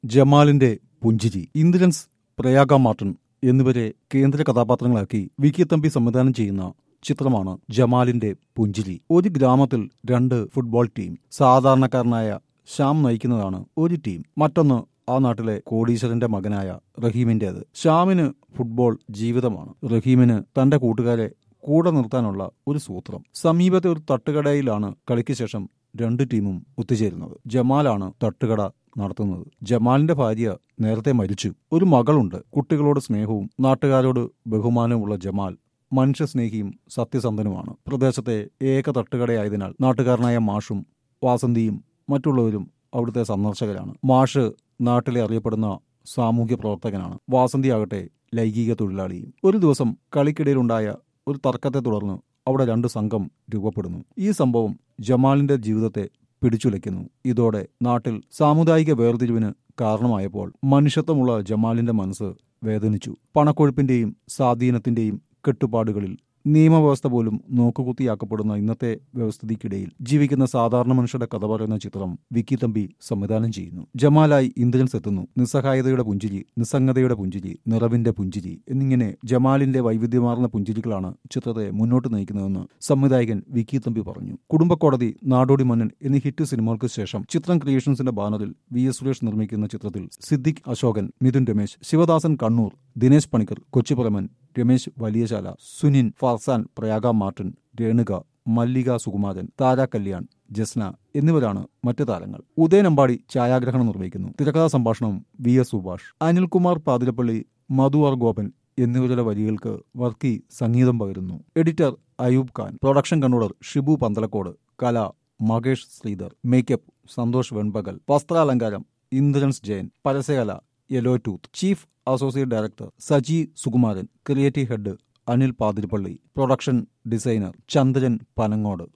ജമാലിന്റെ പുഞ്ചിരി ഇന്ദ്രൻസ് പ്രയാഗ മാർട്ടിൻ എന്നിവരെ കേന്ദ്ര കഥാപാത്രങ്ങളാക്കി വിക്കി തമ്പി സംവിധാനം ചെയ്യുന്ന ചിത്രമാണ് ജമാലിന്റെ പുഞ്ചിരി ഒരു ഗ്രാമത്തിൽ രണ്ട് ഫുട്ബോൾ ടീം സാധാരണക്കാരനായ ശ്യാം നയിക്കുന്നതാണ് ഒരു ടീം മറ്റൊന്ന് ആ നാട്ടിലെ കോടീശ്വരന്റെ മകനായ റഹീമിന്റേത് ശ്യാമിന് ഫുട്ബോൾ ജീവിതമാണ് റഹീമിന് തന്റെ കൂട്ടുകാരെ കൂടെ നിർത്താനുള്ള ഒരു സൂത്രം സമീപത്തെ ഒരു തട്ടുകടയിലാണ് കളിക്ക് ശേഷം രണ്ട് ടീമും ഒത്തുചേരുന്നത് ജമാലാണ് തട്ടുകട നടത്തുന്നത് ജമാലിന്റെ ഭാര്യ നേരത്തെ മരിച്ചു ഒരു മകളുണ്ട് കുട്ടികളോട് സ്നേഹവും നാട്ടുകാരോട് ബഹുമാനവുമുള്ള ജമാൽ മനുഷ്യസ്നേഹിയും സത്യസന്ധനുമാണ് പ്രദേശത്തെ ഏക തട്ടുകടയായതിനാൽ നാട്ടുകാരനായ മാഷും വാസന്തിയും മറ്റുള്ളവരും അവിടുത്തെ സന്ദർശകരാണ് മാഷ് നാട്ടിലെ അറിയപ്പെടുന്ന സാമൂഹ്യ പ്രവർത്തകനാണ് വാസന്തി ആകട്ടെ ലൈംഗിക തൊഴിലാളിയും ഒരു ദിവസം കളിക്കിടയിലുണ്ടായ ഒരു തർക്കത്തെ തുടർന്ന് അവിടെ രണ്ട് സംഘം രൂപപ്പെടുന്നു ഈ സംഭവം ജമാലിന്റെ ജീവിതത്തെ പിടിച്ചുലയ്ക്കുന്നു ഇതോടെ നാട്ടിൽ സാമുദായിക വേർതിരിവിന് കാരണമായപ്പോൾ മനുഷ്യത്വമുള്ള ജമാലിന്റെ മനസ്സ് വേദനിച്ചു പണക്കൊഴുപ്പിന്റെയും സ്വാധീനത്തിന്റെയും കെട്ടുപാടുകളിൽ നിയമവ്യവസ്ഥ പോലും നോക്കുകുത്തിയാക്കപ്പെടുന്ന ഇന്നത്തെ വ്യവസ്ഥിതിക്കിടയിൽ ജീവിക്കുന്ന സാധാരണ മനുഷ്യരുടെ കഥ പറയുന്ന ചിത്രം വിക്കി തമ്പി സംവിധാനം ചെയ്യുന്നു ജമാലായി ഇന്ദ്രൻസ് എത്തുന്നു നിസ്സഹായതയുടെ പുഞ്ചിരി നിസ്സംഗതയുടെ പുഞ്ചിരി നിറവിന്റെ പുഞ്ചിരി എന്നിങ്ങനെ ജമാലിന്റെ വൈവിധ്യമാർന്ന പുഞ്ചിരികളാണ് ചിത്രത്തെ മുന്നോട്ട് നയിക്കുന്നതെന്ന് സംവിധായകൻ വിക്കി തമ്പി പറഞ്ഞു കുടുംബക്കോടതി നാടോടി മന്നൻ എന്നീ ഹിറ്റ് സിനിമകൾക്ക് ശേഷം ചിത്രം ക്രിയേഷൻസിന്റെ ബാനറിൽ വി എസ് സുരേഷ് നിർമ്മിക്കുന്ന ചിത്രത്തിൽ സിദ്ദിഖ് അശോകൻ മിഥുൻ രമേശ് ശിവദാസൻ കണ്ണൂർ ദിനേശ് പണിക്കർ കൊച്ചിപ്പുറമൻ രമേശ് വലിയശാല സുനിൻ ഫർസാൻ പ്രയാഗ മാർട്ടിൻ രേണുക മല്ലിക സുകുമാരൻ താര കല്യാൺ ജസ്ന എന്നിവരാണ് മറ്റു താരങ്ങൾ ഉദയനമ്പാടി ഛായാഗ്രഹണം നിർവഹിക്കുന്നു തിരക്കഥാ സംഭാഷണം V S Subhash Anilkumar Pathirappally Madhu R Gopan എന്നിവരുടെ വരികൾക്ക് വർക്കി സംഗീതം പകരുന്നു editor Ayoob Khan production controller Shibu Panthalakode കല മകേഷ് ശ്രീധർ മേക്കപ്പ് സന്തോഷ് വെൺപകൽ വസ്ത്രാലങ്കാരം ഇന്ദ്രൻസ് ജയൻ പരസ്യകല yellow tooth chief associate director Saji Sukumaran creative head Anil Pathirippally production designer Chandran Panangode